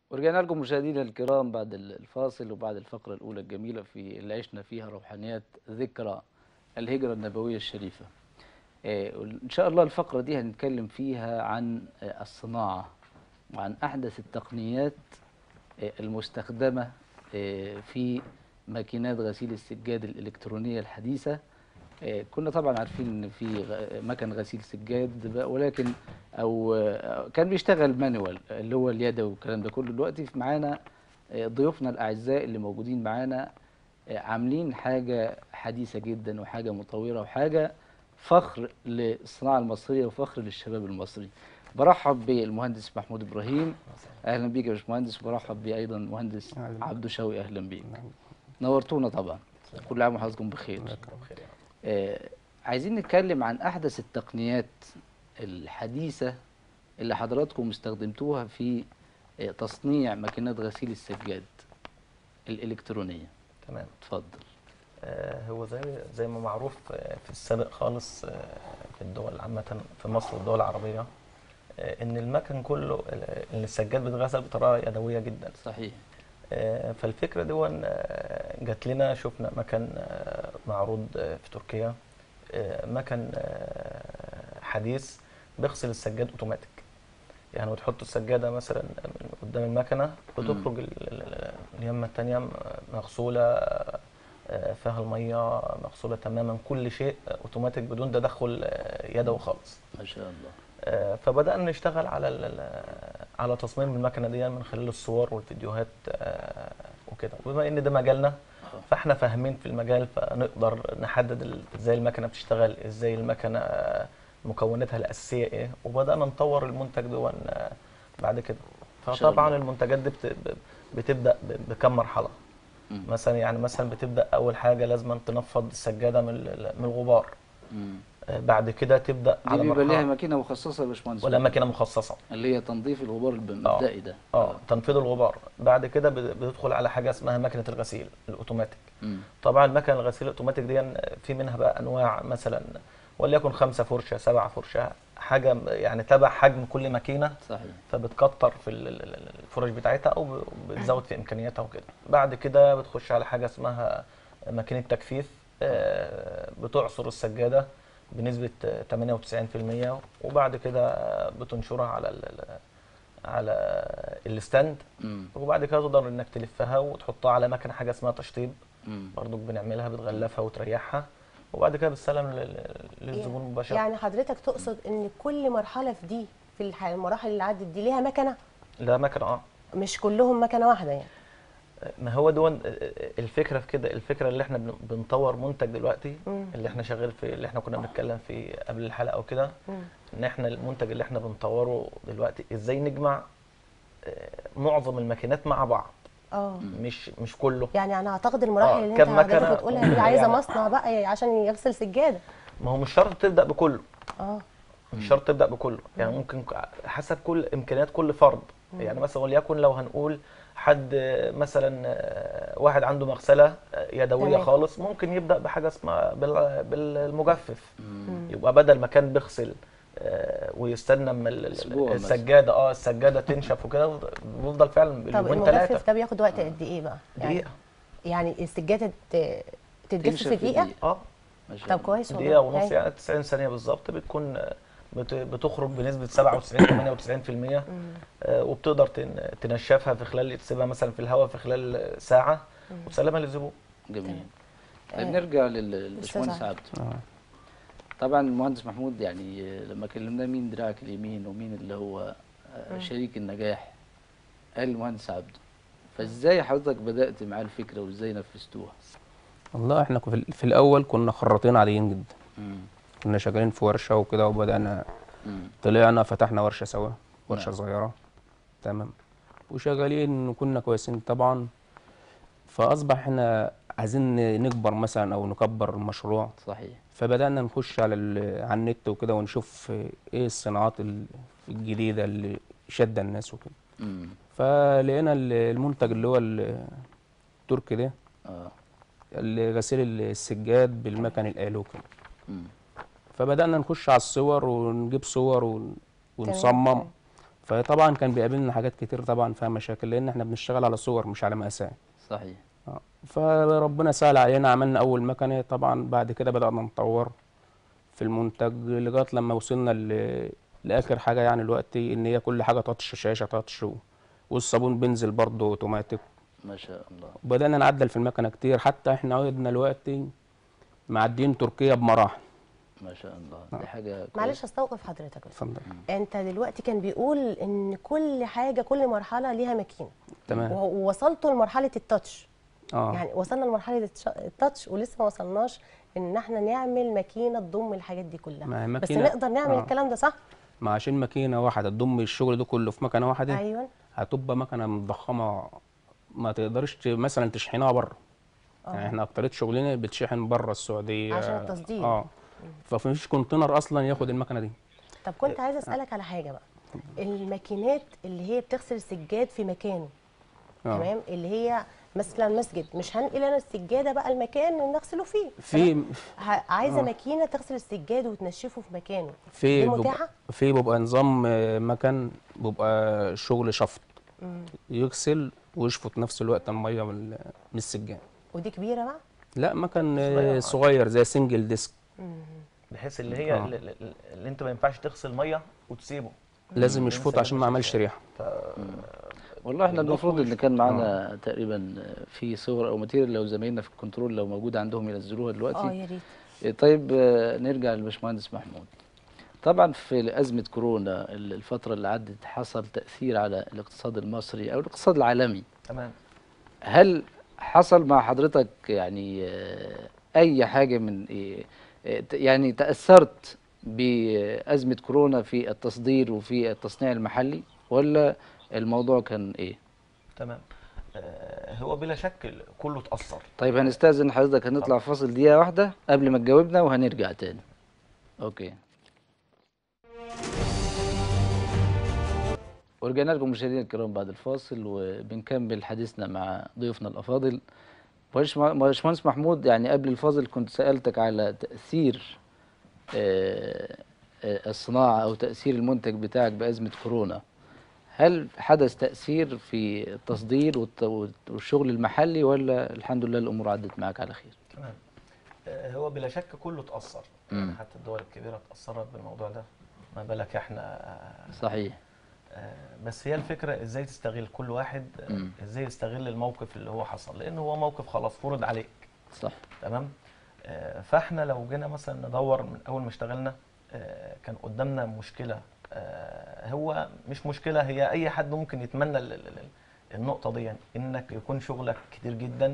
ورجعنا لكم مشاهدينا الكرام بعد الفاصل وبعد الفقرة الأولى الجميلة في اللي عشنا فيها روحانيات ذكرى الهجرة النبوية الشريفة. آه، إن شاء الله الفقرة دي هنتكلم فيها عن آه، الصناعة وعن أحدث التقنيات آه، المستخدمة آه، في ماكينات غسيل السجاد الإلكترونية الحديثة. آه، كنا طبعا عارفين ان في غ- مكن غسيل سجاد بقى، ولكن او آه، كان بيشتغل مانوال اللي هو اليدوي والكلام ده كله دلوقتي في معانا آه، ضيوفنا الاعزاء اللي موجودين معانا آه، عاملين حاجه حديثه جدا وحاجه مطوره وحاجه فخر للصناعه المصريه وفخر للشباب المصري برحب بالمهندس محمود ابراهيم اهلا بيك يا باشمهندس برحب بيه ايضا مهندس أهلا. عبدو شوقي اهلا بيك نورتونا طبعا كل عام وحضراتكم بخير آه، عايزين نتكلم عن أحدث التقنيات الحديثة اللي حضراتكم استخدمتوها في آه، تصنيع ماكينات غسيل السجاد الإلكترونية تمام اتفضل آه هو زي زي ما معروف آه، في السابق خالص آه، في الدول عامة في مصر والدول العربية آه، إن المكن كله آه، إن السجاد بيتغسل بطريقة يدوية جدا صحيح آه، فالفكرة دي جات لنا شفنا مكن آه، معروض آه، في تركيا آه، مكن آه، حديث بيغسل السجاد اوتوماتيك يعني وتحط السجادة مثلا من قدام المكنة بتخرج ال- ال- ال- اليمة التانية م- مغسولة آه، فيها المية مغسولة تماما كل شيء اوتوماتيك بدون تدخل آه، يدوي خالص ما شاء الله آه، فبدأنا نشتغل على ال- ال- على تصميم المكنة دي من خلال الصور والفيديوهات آه، وكده وبما ان ده مجالنا فاحنا فاهمين في المجال فنقدر نحدد ال- ازاي المكنة بتشتغل ازاي المكنة آه، مكوناتها الأساسية ايه وبدأنا نطور المنتج دون آه، بعد كده ما شاء فطبعا الله. المنتجات دي بت- بتبدأ ب- بكم مرحلة مم. مثلا يعني مثلا بتبدأ أول حاجة لازم تنفض السجادة من ال- من الغبار مم. آه، بعد كده تبدأ دي على بيبقى ليها مرحلة ماكينة مخصصة يا باشمهندس ولا ماكينة مخصصة اللي هي تنظيف الغبار المبدئي ده اه تنفيذ الغبار بعد كده بت- بتدخل على حاجه اسمها ماكينه الغسيل الاوتوماتيك مم. طبعا مكنه الغسيل الاوتوماتيك دي في منها بقى انواع مثلا وليكن خمسة فرشه سبعة فرشه حاجه م- يعني تبع حجم كل ماكينه صحيح فبتكتر في ال- ال- ال- الفرش بتاعتها او ب- بتزود في امكانياتها وكده بعد كده بتخش على حاجه اسمها ماكينه تجفيف آه، بتعصر السجاده بنسبه آه، 98% وبعد كده بتنشرها على ال- ال- على الستاند مم. وبعد كده تقدر انك تلفها وتحطها على مكنه حاجه اسمها تشطيب مم. برضك بنعملها بتغلفها وتريحها وبعد كده بتسلم لل- للزبون مباشره يعني حضرتك تقصد ان كل مرحله في دي في الح- المراحل اللي عدت دي ليها مكنه لا مكنه اه مش كلهم مكنه واحده يعني ما هو دون الفكره في كده الفكره اللي احنا بن- بنطور منتج دلوقتي مم. اللي احنا شغال في اللي احنا كنا بنتكلم فيه قبل الحلقه وكده مم. ان احنا المنتج اللي احنا بنطوره دلوقتي ازاي نجمع آه، معظم الماكينات مع بعض اه مش مش كله يعني انا اعتقد المراحل آه، اللي انت كم حضرتك مكنة بتقولها دي عايزه يعني- مصنع بقى عشان يغسل سجاده ما هو مش شرط تبدا بكله اه مش شرط تبدا بكله يعني ممكن ك- حسب كل امكانيات كل فرد يعني مثلا وليكن لو هنقول حد آه، مثلا آه، واحد عنده مغسله آه، يدويه تمام. خالص ممكن يبدا بحاجه اسمها بال- بالمجفف مم. يبقى بدل ما كان بيغسل آه، ويستنى اما ال- ال- أسبوع مثلا. السجاده اه السجاده تنشف وكده بيفضل فعلا طب يومين المجفف ثلاثه ده بياخد وقت قد ايه بقى يعني دقيقه يعني السجاده ت- تتجف تنشف في دقيقه دقيقة. اه ما شاء طب الله. كويس والله دقيقه ونص هاي. يعني 90 ثانيه بالظبط بتكون آه، بت- بتخرج بنسبه 97 98% آه، وبتقدر تن- تنشفها في خلال تسيبها مثلا في الهواء في خلال ساعه وتسلمها للزبون جميل آه، طيب نرجع لل- للباشمهندس أستاذ عبد آه. طبعا المهندس محمود يعني آه، لما كلمناه مين دراعك اليمين ومين اللي هو آه، شريك النجاح قال المهندس عبده فازاي حضرتك بدأت معاه الفكرة وازاي نفذتوها؟ والله احنا في, ال- في الاول كنا خراطين عاديين جدا مم. كنا شغالين في ورشه وكده وبدانا مم. طلعنا فتحنا ورشه سوا ورشه نعم. صغيره تمام وشغالين وكنا كويسين طبعا فاصبح احنا عايزين نكبر مثلا او نكبر المشروع صحيح فبدانا نخش على ال- على النت وكده ونشوف ايه الصناعات ال- الجديده اللي شاده الناس وكده مم. فلقينا ال- المنتج اللي هو ال- التركي ده اه اللي غسيل السجاد بالمكن الآلو كده مم. فبدأنا نخش على الصور ونجيب صور ون- ونصمم فطبعا كان بيقابلنا حاجات كتير طبعا فيها مشاكل لان احنا بنشتغل على صور مش على مقاسات صحيح آه. فربنا سهل علينا عملنا اول مكنه طبعا بعد كده بدأنا نطور في المنتج لغايه لما وصلنا ل... لاخر حاجه يعني دلوقتي ان هي كل حاجه تاتش شاشه تاتش و... والصابون بينزل برضه اوتوماتيك ما شاء الله وبدأنا نعدل في المكنه كتير حتى احنا عدنا دلوقتي معديين تركيا بمراحل ما شاء الله دي حاجه كويسة. معلش استوقف حضرتك بس. اتفضل انت دلوقتي كان بيقول ان كل حاجه كل مرحله ليها ماكينه تمام و- ووصلتوا لمرحله التاتش اه يعني وصلنا لمرحله التش- التاتش ولسه ما وصلناش ان احنا نعمل ماكينه تضم الحاجات دي كلها ما هي بس ماكينة- نقدر نعمل آه. الكلام ده صح ما عشان ماكينه واحده تضم الشغل ده كله في مكنه واحده ايوه هتبقى مكنه مضخمه ما تقدرش ت- مثلا تشحنها بره يعني اه احنا اكتريت شغلنا بتشحن بره السعوديه عشان التصدير. اه فمفيش كونتينر اصلا ياخد المكنه دي طب كنت عايزه اسالك على حاجه بقى الماكينات اللي هي بتغسل السجاد في مكانه آه. تمام اللي هي مثلا مسجد مش هنقل انا السجاده بقى المكان نغسله فيه في ه- عايزه آه. ماكينه تغسل السجاد وتنشفه في مكانه في دي بيبقى- متاحه في بيبقى نظام آه، مكن بيبقى شغل شفط مم. يغسل ويشفط في نفس الوقت الميه من من السجاد ودي كبيره بقى لا مكن آه، صغير. صغير زي سنجل ديسك مم. بحيث اللي هي آه. اللي, اللي انت ما ينفعش تغسل ميه وتسيبه لازم مم. يشفط عشان ما يعملش ريحه والله احنا يضيفوا المفروض ان ويشوفوا. كان معانا تقريبا في صور او ماتيريال لو زمايلنا في الكنترول لو موجود عندهم ينزلوها اه دلوقتي يا ريت إيه طيب آه، نرجع للباشمهندس محمود طبعا في أزمة كورونا ال- الفترة اللي عدت حصل تأثير على الاقتصاد المصري أو الاقتصاد العالمي تمام هل حصل مع حضرتك يعني آه، أي حاجة من إيه آه، ت- يعني تأثرت بأزمة كورونا في التصدير وفي التصنيع المحلي ولا الموضوع كان إيه؟ تمام آه، هو بلا شك كله اتأثر طيب هنستأذن حضرتك هنطلع فاصل دقيقة واحدة قبل ما تجاوبنا وهنرجع تاني. أوكي. ورجعنا لكم مشاهدينا الكرام بعد الفاصل وبنكمل حديثنا مع ضيوفنا الأفاضل. باش- باشمهندس محمود يعني قبل الفاصل كنت سألتك على تأثير آه، آه، الصناعة أو تأثير المنتج بتاعك بأزمة كورونا. هل حدث تأثير في التصدير والت- والشغل المحلي ولا الحمد لله الأمور عدت معك على خير؟ تمام آه، هو بلا شك كله اتأثر مم. يعني حتى الدول الكبيرة اتأثرت بالموضوع ده ما بالك احنا آه، صحيح آه، بس هي الفكرة ازاي تستغل كل واحد آه، مم. ازاي يستغل الموقف اللي هو حصل لان هو موقف خلاص فرض عليك صح تمام آه، فاحنا لو جينا مثلا ندور من اول ما اشتغلنا آه، كان قدامنا مشكله آه، هو مش مشكله هي اي حد ممكن يتمنى ال- ال- ال- النقطه دي يعني انك يكون شغلك كتير جدا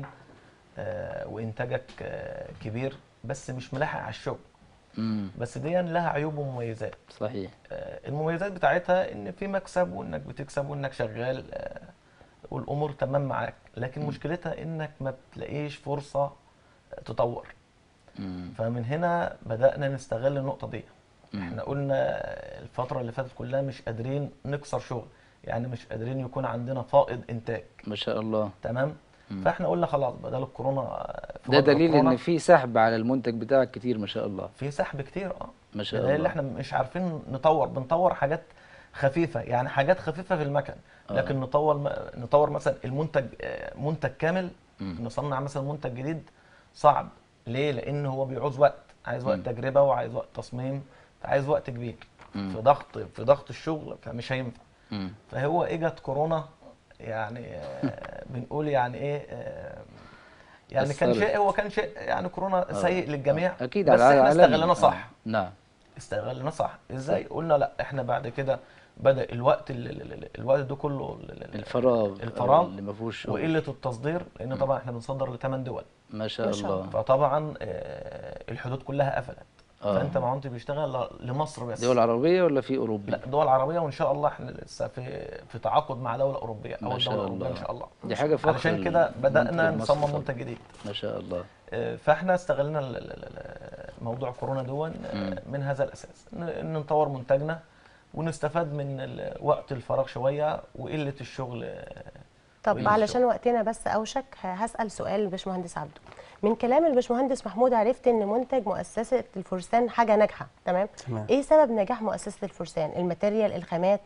آه، وانتاجك آه، كبير بس مش ملاحق على الشغل امم بس دي لها عيوب ومميزات صحيح آه، المميزات بتاعتها ان في مكسب وانك بتكسب وانك شغال آه، والامور تمام معاك لكن مشكلتها انك ما بتلاقيش فرصه تطور امم فمن هنا بدأنا نستغل النقطة دي مم. احنا قلنا الفترة اللي فاتت كلها مش قادرين نكسر شغل يعني مش قادرين يكون عندنا فائض انتاج ما شاء الله تمام مم. فاحنا قلنا خلاص بدل الكورونا في ده وضع دليل الكورونا ان في سحب على المنتج بتاعك كتير ما شاء الله في سحب كتير اه ما شاء ده اللي الله احنا مش عارفين نطور بنطور حاجات خفيفة يعني حاجات خفيفة في المكن آه. لكن نطور م- نطور مثلا المنتج آه، منتج كامل مم. نصنع مثلا منتج جديد صعب ليه لان هو بيعوز وقت عايز وقت مم. تجربه وعايز وقت تصميم فعايز وقت كبير مم. في ضغط في ضغط الشغل فمش هينفع مم. فهو اجت كورونا يعني آه، بنقول يعني ايه آه، يعني كان أثرت. شيء هو كان شيء يعني كورونا سيء للجميع اكيد بس على احنا العالم استغلناه صح آه. نعم استغلنا صح ازاي قلنا لا احنا بعد كده بدا الوقت ال- ال- ال- الوقت ده كله ال- ال- الفراغ الفراغ اللي ما فيهوش شغل. وقله التصدير لان طبعا احنا بنصدر لثمان دول ما شاء ما شاء الله الله. فطبعا آه، الحدود كلها قفلت آه. فانت ما كنت بيشتغل ل- لمصر بس دول عربية ولا في أوروبي؟ لا دول عربيه وان شاء الله احنا لسه في في تعاقد مع دوله اوروبيه ما اول شاء دوله اوروبيه الله. ان شاء الله دي حاجة فخر علشان كده المنتج بدانا المصري نصمم طبعاً. منتج جديد ما شاء الله آه، فاحنا استغلنا ال- ال- ال- موضوع كورونا دون آه، مم. من هذا الاساس ان إن نطور منتجنا ونستفاد من ال- وقت الفراغ شويه وقله الشغل آه، طب وإيه علشان وقتنا بس اوشك ه- هسال سؤال الباشمهندس عبده من كلام الباشمهندس محمود عرفت ان منتج مؤسسه الفرسان حاجه ناجحه تمام تمام ايه سبب نجاح مؤسسه الفرسان الماتيريال الخامات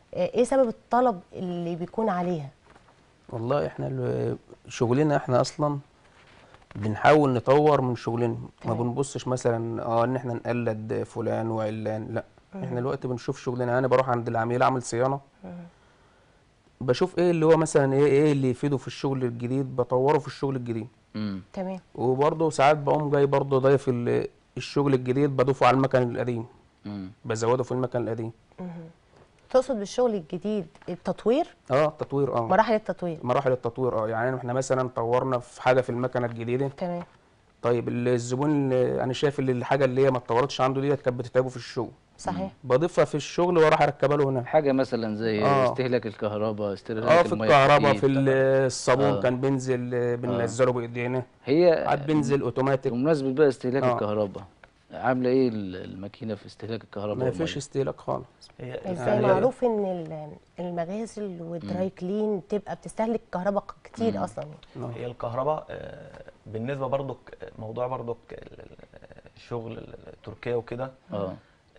آه، ايه سبب الطلب اللي بيكون عليها والله احنا ال- شغلنا احنا اصلا بنحاول نطور من شغلنا ما تمام. بنبصش مثلا اه ان احنا نقلد فلان وعلان لا احنا دلوقتي بنشوف شغلنا انا بروح عند العميل اعمل صيانه بشوف ايه اللي هو مثلا ايه ايه اللي يفيده في الشغل الجديد بطوره في الشغل الجديد مم. تمام وبرضه ساعات بقوم جاي برضه ضايف ال- الشغل الجديد بضيفه على المكن القديم مم. بزوده في المكن القديم تقصد بالشغل الجديد التطوير اه تطوير اه مراحل التطوير مراحل التطوير اه يعني احنا مثلا طورنا في حاجه في المكنه الجديده تمام طيب الزبون اللي انا شايف اللي الحاجه اللي هي ما اتطورتش عنده ديت كانت بتتعبه في الشغل صحيح بضيفها في الشغل واروح اركبها له هنا حاجه مثلا زي آه. استهلاك الكهرباء استهلاك اه في المياه الكهرباء الحديد. في ال- الصابون آه. كان بينزل آه، بننزله بايدينا هي عاد بينزل اوتوماتيك بمناسبه بقى استهلاك آه. الكهرباء عامله ايه ال- الماكينه في استهلاك الكهرباء ما فيش والمية؟ استهلاك خالص هي ازاي يعني- معروف ان ال- المغاسل والدراي كلين تبقى بتستهلك كهرباء كتير اصلا آه. هي الكهرباء آه، بالنسبه برضك موضوع برضك ال- ال- الشغل ال- تركيا وكده اه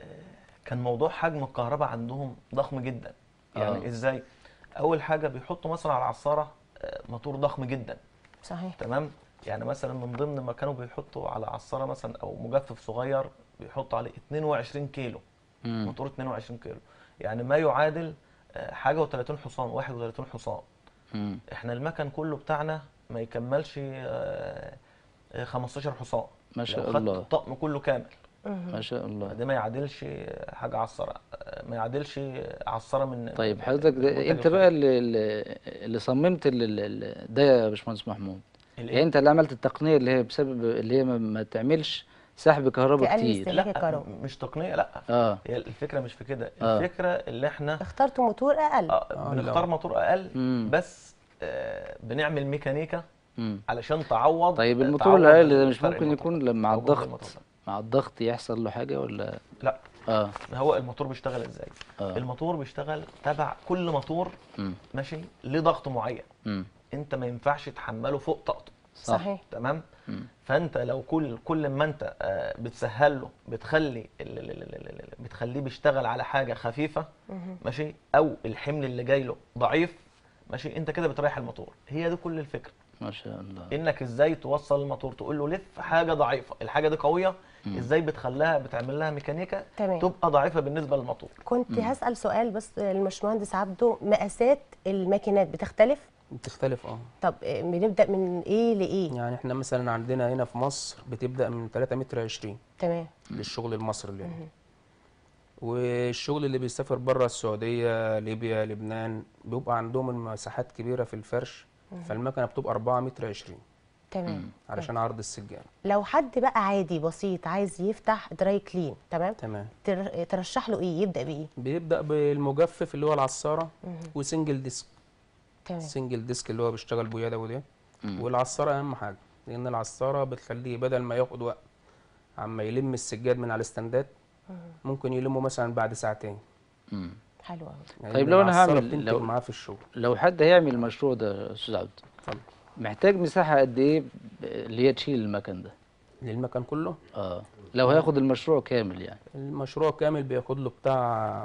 كان موضوع حجم الكهرباء عندهم ضخم جدا يعني آه. ازاي اول حاجه بيحطوا مثلا على العصاره آه، موتور ضخم جدا صحيح تمام يعني مثلا من ضمن ما كانوا بيحطوا على عصاره مثلا او مجفف صغير بيحطوا عليه 22 كيلو مم. موتور 22 كيلو يعني ما يعادل آه، حاجه و30 حصان 31 حصان مم. احنا المكن كله بتاعنا ما يكملش آه، آه، 15 حصان ما شاء لو خدت الله. الطقم كله كامل ما شاء الله ده ما يعادلش حاجه عصاره آه، ما يعادلش عصاره من طيب حضرتك ده المنتج انت بقى الخارجي. اللي, اللي- اللي صممت ال- ال- ال- ده يا باشمهندس محمود الإيه؟ يعني انت اللي عملت التقنيه اللي هي بسبب اللي هي ما, ما تعملش سحب كهرباء تقلل كتير استهلاك لا الكهرباء. مش تقنيه لا اه هي الفكره مش في كده آه. الفكره اللي احنا اخترتوا موتور اقل آه آه، بنختار لا. موتور اقل مم. بس آه بنعمل ميكانيكا مم. علشان تعوض طيب آه، الموتور تعوض الاقل ده مش فرق ممكن الموتور. يكون لما مع أو جهد الضغط الموتور ده. مع الضغط يحصل له حاجه ولا لا اه هو الموتور بيشتغل ازاي آه. الموتور بيشتغل تبع كل موتور مم. ماشي ليه ضغط معين مم. انت ما ينفعش تحمله فوق طاقته صح. صحيح تمام مم. فانت لو كل كل ما انت آه، بتسهل له بتخلي ال- ال- ال- ال- ال- بتخليه بيشتغل على حاجه خفيفه ماشي او الحمل اللي جاي له ضعيف ماشي انت كده بتريح الموتور هي دي كل الفكره ما شاء الله انك ازاي توصل الموتور تقول له لف حاجه ضعيفه الحاجه دي قويه ازاي بتخليها بتعمل لها ميكانيكا تمام. تبقى ضعيفه بالنسبه للموتور كنت هسأل سؤال بس المشمهندس عبده مقاسات الماكينات بتختلف بتختلف اه طب آه، بنبدأ من ايه لايه يعني احنا مثلا عندنا هنا في مصر بتبدا من 3 متر 20 تمام للشغل المصري اللي هنا والشغل اللي بيسافر بره السعوديه ليبيا لبنان بيبقى عندهم المساحات كبيره في الفرش فالمكنه بتبقى 4 متر 20 تمام علشان عرض السجاد لو حد بقى عادي بسيط عايز يفتح دراي كلين تمام تمام تر- ترشح له ايه يبدأ بايه بيبدا بالمجفف اللي هو العصاره وسنجل ديسك تمام سنجل ديسك اللي هو بيشتغل بويا ده وده مم. والعصاره اهم حاجه لان العصاره بتخليه بدل ما ياخد وقت عما يلم السجاد من على الاستندات ممكن يلمه مثلا بعد ساعتين مم. حلو قوي يعني طيب لو أنا العصارة هعمل- بتنتج لو- معاه في الشغل لو حد هيعمل المشروع ده يا استاذ عبد اتفضل محتاج مساحه قد ايه ب- اللي هي تشيل المكن ده للمكان كله اه لو هياخد المشروع كامل يعني المشروع كامل بياخد له بتاع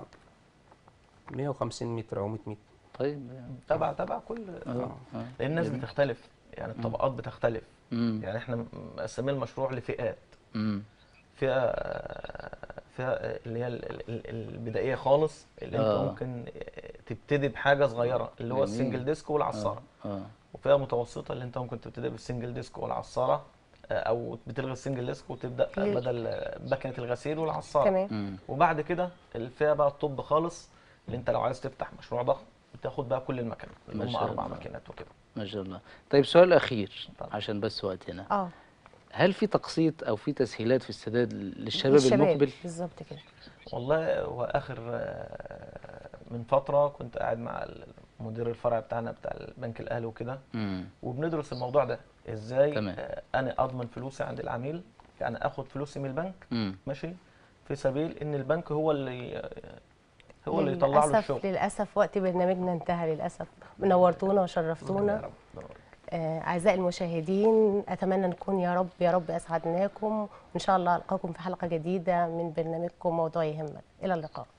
150 متر او 100 متر طيب يعني تبع تبع كل اه اه لان الناس بتختلف يعني الطبقات بتختلف مم. يعني احنا مقسمين المشروع لفئات مم. فئه فئه اللي هي ال- ال- ال- البدائيه خالص اللي آه. انت ممكن تبتدي بحاجه صغيره اللي هو جميل. السنجل ديسك والعصاره اه وفئه متوسطه اللي انت ممكن تبتدي بالسنجل ديسك والعصاره آه، او بتلغي السنجل ديسك وتبدا ليه؟ بدل آه، مكنه الغسيل والعصاره تمام مم. وبعد كده الفئه بقى الطب خالص اللي انت لو عايز تفتح مشروع ضخم بتاخد بقى كل المكن اللي ما هم شاء اربع الله. ماكينات وكده ما شاء الله طيب سؤال اخير اتفضل. عشان بس وقتنا اه هل في تقسيط او في تسهيلات في السداد للشباب الشباب المقبل بالظبط كده والله هو اخر آه، من فتره كنت قاعد مع مدير الفرع بتاعنا بتاع البنك الاهلي وكده مم. وبندرس الموضوع ده ازاي تمام. آه، انا اضمن فلوسي عند العميل يعني اخد فلوسي من البنك مم. ماشي في سبيل ان البنك هو اللي هو اللي يطلع له للأسف الشغل للأسف وقت برنامجنا انتهى للأسف نورتونا يا وشرفتونا رب. آه، أعزائي المشاهدين أتمنى نكون يا رب يا رب أسعدناكم وإن شاء الله ألقاكم في حلقة جديدة من برنامجكم موضوع يهمك إلى اللقاء